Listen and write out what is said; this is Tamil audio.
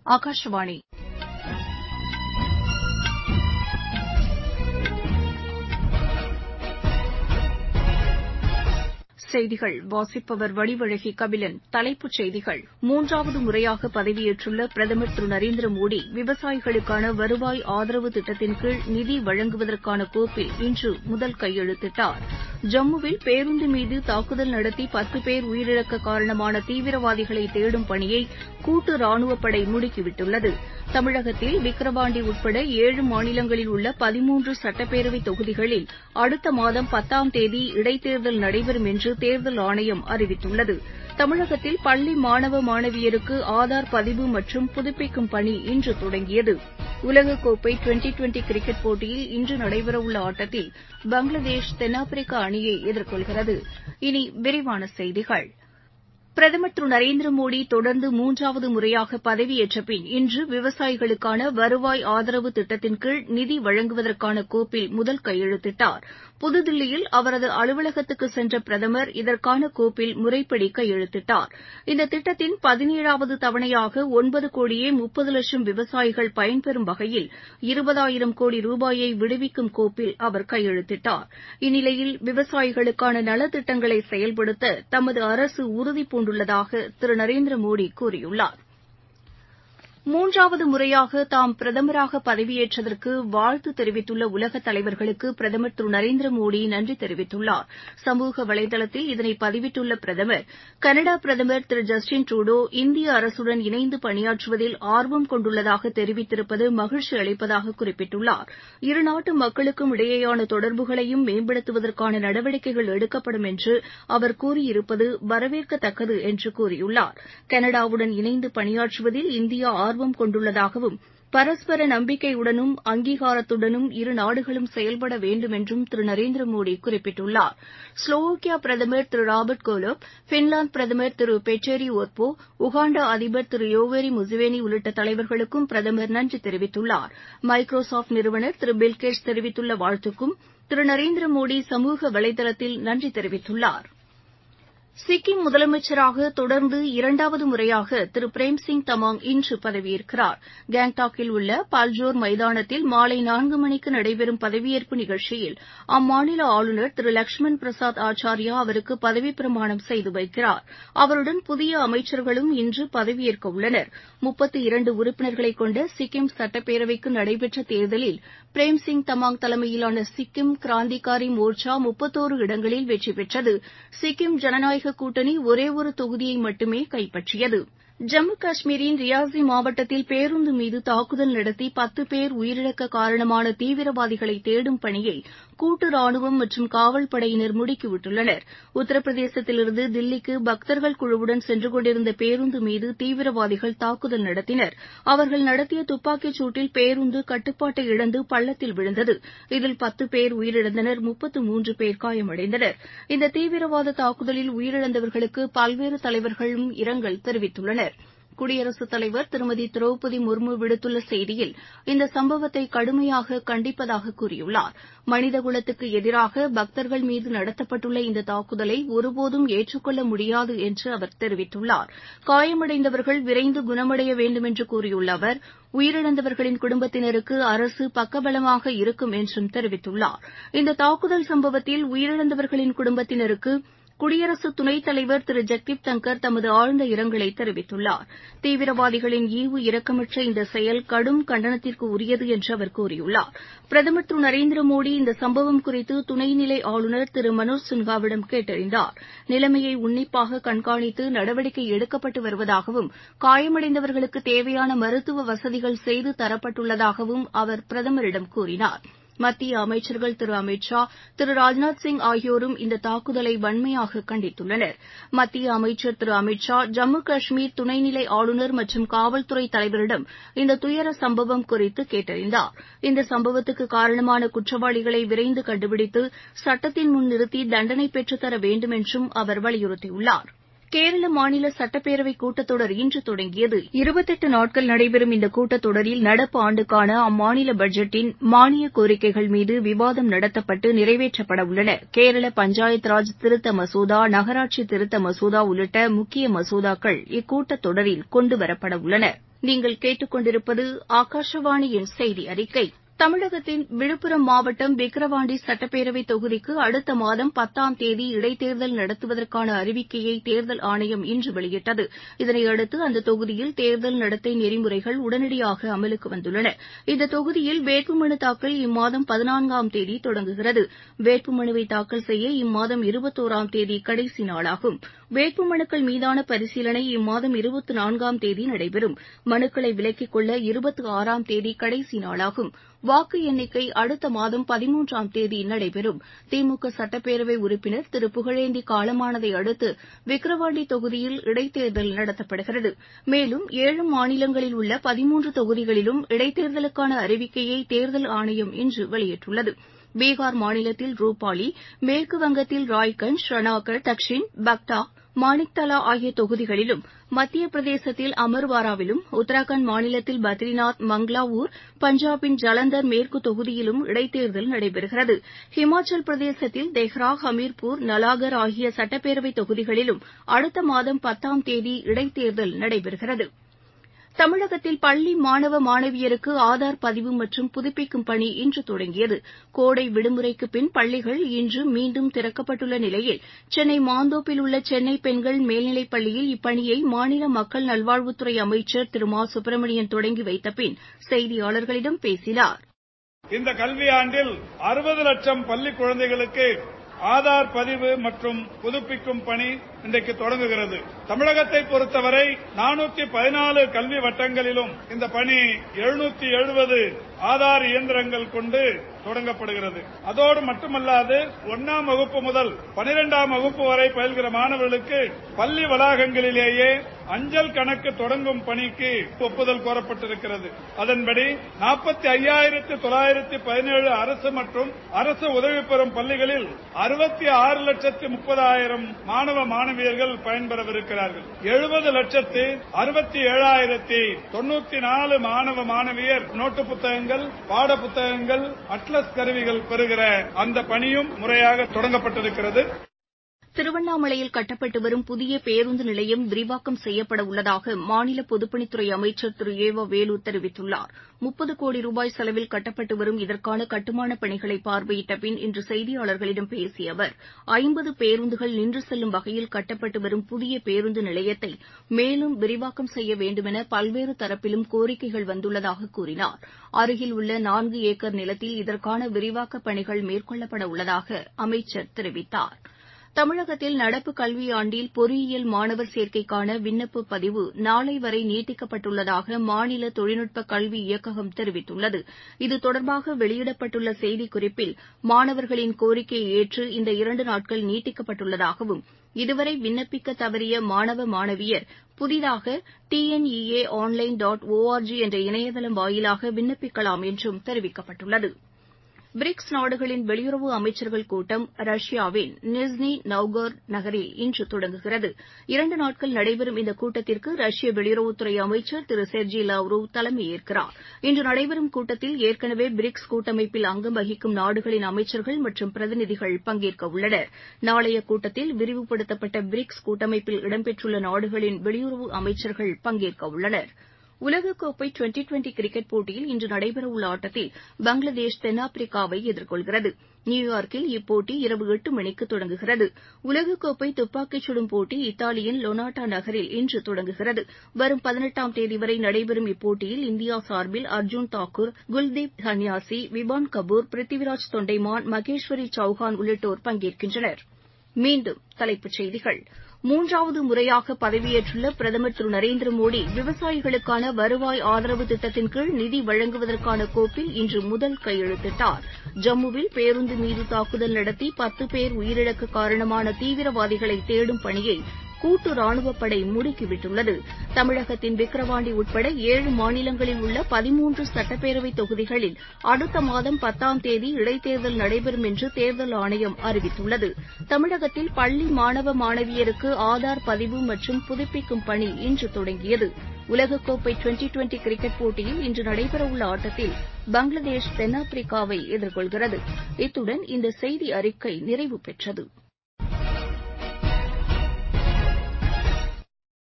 ஆகாஷவாணி செய்திகள் வாசிப்பவர் வடிவழகி கபிலன் தலைப்புச் செய்திகள் மூன்றாவது முறையாக பதவியேற்றுள்ள பிரதமர் திரு நரேந்திர மோடி விவசாயிகளுக்கான வருவாய் ஆதரவு திட்டத்தின் கீழ் நிதி வழங்குவதற்கான கோப்பில் இன்று முதல் கையெழுத்திட்டார் ஜம்முவில் பேருந்து மீது தாக்குதல் நடத்தி பத்து பேர் உயிரிழக்க காரணமான தீவிரவாதிகளை தேடும் பணியை கூட்டு ராணுவப்படை முடுக்கிவிட்டுள்ளது தமிழகத்தில் விக்கிரவாண்டி உட்பட ஏழு மாநிலங்களில் உள்ள பதிமூன்று சட்டப்பேரவை தொகுதிகளில் அடுத்த மாதம் பத்தாம் தேதி இடைத்தேர்தல் நடைபெறும் என்று தேர்தல் ஆணையம் அறிவித்துள்ளது தமிழகத்தில் பள்ளி மாணவ மாணவியருக்கு ஆதார் பதிவு மற்றும் புதுப்பிக்கும் பணி இன்று தொடங்கியது உலகக்கோப்பை டுவெண்டி டுவெண்டி கிரிக்கெட் போட்டியில் இன்று நடைபெறவுள்ள ஆட்டத்தில் பங்களாதேஷ் தென்னாப்பிரிக்கா அணியை எதிர்கொள்கிறது இனி விரிவான செய்திகள் பிரதமர் திரு நரேந்திர மோடி தொடர்ந்து மூன்றாவது முறையாக பதவியேற்ற பின் இன்று விவசாயிகளுக்கான வருவாய் ஆதரவு திட்டத்தின் கீழ் நிதி வழங்குவதற்கான கோப்பில் முதல் கையெழுத்திட்டார் புதுதில்லியில் அவரது அலுவலகத்துக்கு சென்ற பிரதமர் இதற்கான கோப்பில் முறைப்படி கையெழுத்திட்டார் இந்த திட்டத்தின் பதினேழாவது தவணையாக ஒன்பது கோடியே முப்பது லட்சம் விவசாயிகள் பயன்பெறும் வகையில் இருபதாயிரம் கோடி ரூபாயை விடுவிக்கும் கோப்பில் அவர் கையெழுத்திட்டார் இந்நிலையில் விவசாயிகளுக்கான நலத்திட்டங்களை செயல்படுத்த தமது அரசு உறுதிபூண்டுள்ளதாக திரு நரேந்திர மோடி கூறியுள்ளார் மூன்றாவது முறையாக தாம் பிரதமராக பதவியேற்றதற்கு வாழ்த்து தெரிவித்துள்ள உலகத் தலைவர்களுக்கு பிரதமர் திரு நரேந்திர மோடி நன்றி தெரிவித்துள்ளார் சமூக வலைதளத்தில் இதனை பதிவிட்டுள்ள பிரதமர் கனடா பிரதமர் திரு ஜஸ்டின் ட்ரூடோ இந்திய அரசுடன் இணைந்து பணியாற்றுவதில் ஆர்வம் கொண்டுள்ளதாக தெரிவித்திருப்பது மகிழ்ச்சி அளிப்பதாக குறிப்பிட்டுள்ளார் இருநாட்டு மக்களுக்கும் இடையேயான தொடர்புகளையும் மேம்படுத்துவதற்கான நடவடிக்கைகள் எடுக்கப்படும் என்று அவர் கூறியிருப்பது வரவேற்கத்தக்கது என்று கூறியுள்ளார் கனடாவுடன் இணைந்து பணியாற்றுவதில் இந்தியா ஆர்வம் கொண்டுள்ளதாகவும் பரஸ்பர நம்பிக்கையுடனும் அங்கீகாரத்துடனும் இரு நாடுகளும் செயல்பட வேண்டும் என்றும் திரு நரேந்திர மோடி குறிப்பிட்டுள்ளார் ஸ்லோவோக்கியா பிரதமர் திரு ராபர்ட் கோலோப் பின்லாந்து பிரதமர் திரு பெட்டேரி ஒர்போ உகாண்டா அதிபர் திரு யோவேரி முசேவேனி உள்ளிட்ட தலைவர்களுக்கும் பிரதமர் நன்றி தெரிவித்துள்ளார் மைக்ரோசாப்ட் நிறுவனர் திரு பில்கேட்ஸ் தெரிவித்துள்ள வாழ்த்துக்கும் திரு நரேந்திர மோடி சமூக வலைதளத்தில் நன்றி தெரிவித்துள்ளார் சிக்கிம் முதலமைச்சராக தொடர்ந்து இரண்டாவது முறையாக திரு பிரேம்சிங் தமாங் இன்று பதவியேற்கிறார் கேங்டாக்கில் உள்ள பால்ஜோர் மைதானத்தில் மாலை நான்கு மணிக்கு நடைபெறும் பதவியேற்பு நிகழ்ச்சியில் அம்மாநில ஆளுநர் திரு லஷ்மண் பிரசாத் ஆச்சாரியா அவருக்கு பதவிப் பிரமாணம் செய்து வைக்கிறார் அவருடன் புதிய அமைச்சர்களும் இன்று பதவியேற்க உள்ளனர் முப்பத்து இரண்டு உறுப்பினர்களை கொண்ட சிக்கிம் சட்டப்பேரவைக்கு நடைபெற்ற தேர்தலில் பிரேம்சிங் தமாங் தலைமையிலான சிக்கிம் கிராந்திகாரி மோர்ச்சா முப்பத்தோரு இடங்களில் வெற்றி பெற்றது சிக்கிம் ஜனநாயக கூட்டணி ஒரே ஒரு தொகுதியை மட்டுமே கைப்பற்றியது ஜம்மு காஷ்மீரின் ரியாசி மாவட்டத்தில் பேருந்து மீது தாக்குதல் நடத்தி பத்து பேர் உயிரிழக்க காரணமான தீவிரவாதிகளை தேடும் பணியை கூட்டு ராணுவம் மற்றும் காவல்படையினர் முடுக்கிவிட்டுள்ளனர் உத்தரப்பிரதேசத்திலிருந்து தில்லிக்கு பக்தர்கள் குழுவுடன் சென்று கொண்டிருந்த பேருந்து மீது தீவிரவாதிகள் தாக்குதல் நடத்தினர் அவர்கள் நடத்திய துப்பாக்கிச் சூட்டில் பேருந்து கட்டுப்பாட்டை இழந்து பள்ளத்தில் விழுந்தது இதில் பத்து பேர் உயிரிழந்தனர் முப்பத்து மூன்று பேர் காயமடைந்தனர் இந்த தீவிரவாத தாக்குதலில் உயிரிழந்தவர்களுக்கு பல்வேறு தலைவர்களும் இரங்கல் தெரிவித்துள்ளனர் குடியரசுத் தலைவர் திருமதி திரௌபதி முர்மு விடுத்துள்ள செய்தியில் இந்த சம்பவத்தை கடுமையாக கண்டிப்பதாக கூறியுள்ளார் மனிதகுலத்துக்கு எதிராக பக்தர்கள் மீது நடத்தப்பட்டுள்ள இந்த தாக்குதலை ஒருபோதும் ஏற்றுக்கொள்ள முடியாது என்று அவர் தெரிவித்துள்ளார் காயமடைந்தவர்கள் விரைந்து குணமடைய வேண்டும் என்று கூறியுள்ள அவர் உயிரிழந்தவர்களின் குடும்பத்தினருக்கு அரசு பக்கபலமாக இருக்கும் என்றும் தெரிவித்துள்ளார் இந்த தாக்குதல் சம்பவத்தில் உயிரிழந்தவர்களின் குடும்பத்தினருக்கு குடியரசு துணைத் தலைவர் திரு ஜெக்தீப் தங்கர் தமது ஆழ்ந்த இரங்கலை தெரிவித்துள்ளார் தீவிரவாதிகளின் ஈவு இரக்கமற்ற இந்த செயல் கடும் கண்டனத்திற்கு உரியது என்று அவர் கூறியுள்ளார் பிரதமர் திரு நரேந்திர மோடி இந்த சம்பவம் குறித்து துணைநிலை ஆளுநர் திரு மனோஜ் சின்ஹாவிடம் கேட்டறிந்தார் நிலைமையை உன்னிப்பாக கண்காணித்து நடவடிக்கை எடுக்கப்பட்டு வருவதாகவும் காயமடைந்தவர்களுக்கு தேவையான மருத்துவ வசதிகள் செய்து தரப்பட்டுள்ளதாகவும் அவர் பிரதமரிடம் கூறினார் மத்திய அமைச்சர்கள் திரு அமித் ஷா திரு ராஜ்நாத் சிங் ஆகியோரும் இந்த தாக்குதலை வன்மையாக கண்டித்துள்ளனர் மத்திய அமைச்சர் திரு அமித் ஷா ஜம்மு காஷ்மீர் துணைநிலை ஆளுநர் மற்றும் காவல்துறை தலைவரிடம் இந்த துயர சம்பவம் குறித்து கேட்டறிந்தார் இந்த சம்பவத்துக்கு காரணமான குற்றவாளிகளை விரைந்து கண்டுபிடித்து சட்டத்தின் முன் நிறுத்தி தண்டனை பெற்றுத்தர வேண்டும் என்றும் அவர் வலியுறுத்தியுள்ளார் கேரள மாநில சட்டப்பேரவை கூட்டத்தொடர் இன்று தொடங்கியது இருபத்தெட்டு நாட்கள் நடைபெறும் இந்த கூட்டத்தொடரில் நடப்பு ஆண்டுக்கான அம்மாநில பட்ஜெட்டின் மானிய கோரிக்கைகள் மீது விவாதம் நடத்தப்பட்டு நிறைவேற்றப்பட உள்ளன கேரள பஞ்சாயத் ராஜ் திருத்த மசோதா நகராட்சி திருத்த மசோதா உள்ளிட்ட முக்கிய மசோதாக்கள் இக்கூட்டத்தொடரில் கொண்டுவரப்பட உள்ளன நீங்கள் கேட்டுக்கொண்டிருப்பது ஆகாஷவாணியின் செய்தி அறிக்கை தமிழகத்தின் விழுப்புரம் மாவட்டம் விக்கிரவாண்டி சட்டப்பேரவை தொகுதிக்கு அடுத்த மாதம் பத்தாம் தேதி இடைத்தேர்தல் நடத்துவதற்கான அறிவிக்கையை தேர்தல் ஆணையம் இன்று வெளியிட்டது இதனையடுத்து அந்த தொகுதியில் தேர்தல் நடத்தை நெறிமுறைகள் உடனடியாக அமலுக்கு வந்துள்ளன இந்த தொகுதியில் வேட்புமனு தாக்கல் இம்மாதம் பதினான்காம் தேதி தொடங்குகிறது வேட்புமனுவை தாக்கல் செய்ய இம்மாதம் இருபத்தோராம் தேதி கடைசி நாளாகும் வேட்புமனுக்கள் மீதான பரிசீலனை இம்மாதம் இருபத்தி நான்காம் தேதி நடைபெறும் மனுக்களை விலக்கிக் கொள்ள இருபத்தி ஆறாம் தேதி கடைசி நாளாகும் வாக்கு எண்ணிக்கை அடுத்த மாதம் பதிமூன்றாம் தேதி நடைபெறும் திமுக சட்டப்பேரவை உறுப்பினர் திரு புகழேந்தி காலமானதை அடுத்து விக்கிரவாண்டி தொகுதியில் இடைத்தேர்தல் நடத்தப்படுகிறது மேலும் ஏழு மாநிலங்களில் உள்ள பதிமூன்று தொகுதிகளிலும் இடைத்தேர்தலுக்கான அறிவிக்கையை தேர்தல் ஆணையம் இன்று வெளியிட்டுள்ளது பீகார் மாநிலத்தில் ரூபாலி மேற்கு வங்கத்தில் ராய்கஞ்ச் ஷனாகட் தக்ஷின் பக்டா மாணிக்தலா ஆகிய தொகுதிகளிலும் மத்திய பிரதேசத்தில் அமர்வாராவிலும் உத்தரகாண்ட் மாநிலத்தில் பத்ரிநாத் மங்லாவூர் பஞ்சாபின் ஜலந்தர் மேற்கு தொகுதியிலும் இடைத்தேர்தல் நடைபெறுகிறது ஹிமாச்சல் பிரதேசத்தில் தெஹ்ரா ஹமீர்பூர் நலாகர் ஆகிய சட்டப்பேரவை தொகுதிகளிலும் அடுத்த மாதம் பத்தாம் தேதி இடைத்தேர்தல் நடைபெறுகிறது தமிழகத்தில் பள்ளி மாணவ மாணவியருக்கு ஆதார் பதிவு மற்றும் புதுப்பிக்கும் பணி இன்று தொடங்கியது கோடை விடுமுறைக்கு பின் பள்ளிகள் இன்று மீண்டும் திறக்கப்பட்டுள்ள நிலையில் சென்னை மாந்தோப்பில் உள்ள சென்னை பெண்கள் மேல்நிலைப் பள்ளியில் இப்பணியை மாநில மக்கள் நல்வாழ்வுத்துறை அமைச்சர் திரு மா சுப்பிரமணியன் தொடங்கி வைத்த பின் செய்தியாளர்களிடம் பேசினார் இந்த கல்வியாண்டில் அறுபது லட்சம் பள்ளி குழந்தைகளுக்கு ஆதார் பதிவு மற்றும் புதுப்பிக்கும் பணி இன்றைக்கு தொடங்குகிறது தமிழகத்தை பொறுத்தவரை நானூத்தி பதினாலு கல்வி வட்டங்களிலும் இந்த பணி எழுநூத்தி எழுபது ஆதார் இயந்திரங்கள் கொண்டு தொடங்கப்படுகிறது அதோடு மட்டுமல்லாது ஒன்னாம் வகுப்பு முதல் பனிரெண்டாம் வகுப்பு வரை பயில்கிற மாணவர்களுக்கு பள்ளி வளாகங்களிலேயே அஞ்சல் கணக்கு தொடங்கும் பணிக்கு ஒப்புதல் கோரப்பட்டிருக்கிறது அதன்படி நாற்பத்தி ஐயாயிரத்தி தொள்ளாயிரத்தி பதினேழு அரசு மற்றும் அரசு உதவி பெறும் பள்ளிகளில் அறுபத்தி ஆறு லட்சத்தி முப்பதாயிரம் மாணவ மாணவியர்கள் பயன்பெறவிருக்கிறார்கள் எழுபது லட்சத்து அறுபத்தி ஏழாயிரத்தி தொண்ணூத்தி நாலு மாணவ மாணவியர் நோட்டு புத்தகங்கள் பாட புத்தகங்கள் அட்லஸ் கருவிகள் பெறுகிற அந்த பணியும் முறையாக தொடங்கப்பட்டிருக்கிறது திருவண்ணாமலையில் கட்டப்பட்டு வரும் புதிய பேருந்து நிலையம் விரிவாக்கம் செய்யப்பட உள்ளதாக மாநில பொதுப்பணித்துறை அமைச்சர் திரு ஏ வ வேலு தெரிவித்துள்ளார் முப்பது கோடி ரூபாய் செலவில் கட்டப்பட்டு வரும் இதற்கான கட்டுமானப் பணிகளை பார்வையிட்ட பின் இன்று செய்தியாளர்களிடம் பேசிய அவர் ஐம்பது பேருந்துகள் நின்று செல்லும் வகையில் கட்டப்பட்டு வரும் புதிய பேருந்து நிலையத்தை மேலும் விரிவாக்கம் செய்ய வேண்டுமென பல்வேறு தரப்பிலும் கோரிக்கைகள் வந்துள்ளதாக கூறினார் அருகில் உள்ள நான்கு ஏக்கர் நிலத்தில் இதற்கான விரிவாக்கப் பணிகள் மேற்கொள்ளப்பட உள்ளதாக அமைச்சர் தெரிவித்தார் தமிழகத்தில் நடப்பு கல்வியாண்டில் பொறியியல் மாணவர் சேர்க்கைக்கான விண்ணப்ப பதிவு நாளை வரை நீட்டிக்கப்பட்டுள்ளதாக மாநில தொழில்நுட்ப கல்வி இயக்ககம் தெரிவித்துள்ளது இது தொடர்பாக வெளியிடப்பட்டுள்ள செய்திக்குறிப்பில் மாணவர்களின் கோரிக்கையை ஏற்று இந்த இரண்டு நாட்கள் நீட்டிக்கப்பட்டுள்ளதாகவும் இதுவரை விண்ணப்பிக்க தவறிய மாணவ மாணவியர் புதிதாக டிஎன்இஏ ஆன்லைன் டாட் ஓஆர்ஜி என்ற இணையதளம் வாயிலாக விண்ணப்பிக்கலாம் என்றும் தெரிவிக்கப்பட்டுள்ளது பிரிக்ஸ் நாடுகளின் வெளியுறவு அமைச்சர்கள் கூட்டம் ரஷ்யாவின் நிஸ்னி நவ்கோர்ட் நகரில் இன்று தொடங்குகிறது இரண்டு நாட்கள் நடைபெறும் இந்த கூட்டத்திற்கு ரஷ்ய வெளியுறவுத்துறை அமைச்சர் திரு செர்ஜி லாவ்ரோவ் தலைமையேற்கிறார் இன்று நடைபெறும் கூட்டத்தில் ஏற்கனவே பிரிக்ஸ் கூட்டமைப்பில் அங்கம் வகிக்கும் நாடுகளின் அமைச்சர்கள் மற்றும் பிரதிநிதிகள் பங்கேற்க உள்ளனர் நாளைய கூட்டத்தில் விரிவுபடுத்தப்பட்ட பிரிக்ஸ் கூட்டமைப்பில் இடம்பெற்றுள்ள நாடுகளின் வெளியுறவு அமைச்சர்கள் பங்கேற்க உள்ளனா் உலகக்கோப்பை டுவெண்டி டுவெண்டி கிரிக்கெட் போட்டியில் இன்று நடைபெறவுள்ள ஆட்டத்தில் பங்களாதேஷ் தென்னாப்பிரிக்காவை எதிர்கொள்கிறது நியூயார்க்கில் இப்போட்டி இரவு எட்டு மணிக்கு தொடங்குகிறது உலகக்கோப்பை துப்பாக்கிச் சுடும் போட்டி இத்தாலியின் லொனாட்டா நகரில் இன்று தொடங்குகிறது வரும் பதினெட்டாம் தேதி வரை நடைபெறும் இப்போட்டியில் இந்தியா சார்பில் அர்ஜுன் தாக்கூர் குல்தீப் சன்யாசி விபான் கபூர் பிருத்திவிராஜ் தொண்டைமான் மகேஸ்வரி சௌஹான் உள்ளிட்டோர் பங்கேற்கின்றனர் மீண்டும் தலைப்புச் செய்திகள் மூன்றாவது முறையாக பதவியேற்றுள்ள பிரதமர் திரு நரேந்திர மோடி விவசாயிகளுக்கான வருவாய் ஆதரவு திட்டத்தின் கீழ் நிதி வழங்குவதற்கான கோப்பில் இன்று முதல் கையெழுத்திட்டார் ஜம்முவில் பேருந்து மீது தாக்குதல் நடத்தி பத்து பேர் உயிரிழக்க காரணமான தீவிரவாதிகளை தேடும் பணியை கூட்டு ராணுவப்படை முடுக்கிவிட்டுள்ளது தமிழகத்தின் விக்கிரவாண்டி உட்பட ஏழு மாநிலங்களில் உள்ள பதிமூன்று சட்டப்பேரவை தொகுதிகளில் அடுத்த மாதம் பத்தாம் தேதி இடைத்தேர்தல் நடைபெறும் என்று தேர்தல் ஆணையம் அறிவித்துள்ளது தமிழகத்தில் பள்ளி மாணவ மாணவியருக்கு ஆதார் பதிவு மற்றும் புதுப்பிக்கும் பணி இன்று தொடங்கியது உலகக்கோப்பை டுவெண்டி டுவெண்டி கிரிக்கெட் போட்டியில் இன்று நடைபெறவுள்ள ஆட்டத்தில் பங்களாதேஷ் தென்னாப்பிரிக்காவை எதிர்கொள்கிறது இத்துடன் இந்த செய்தி அறிக்கை நிறைவு பெற்றது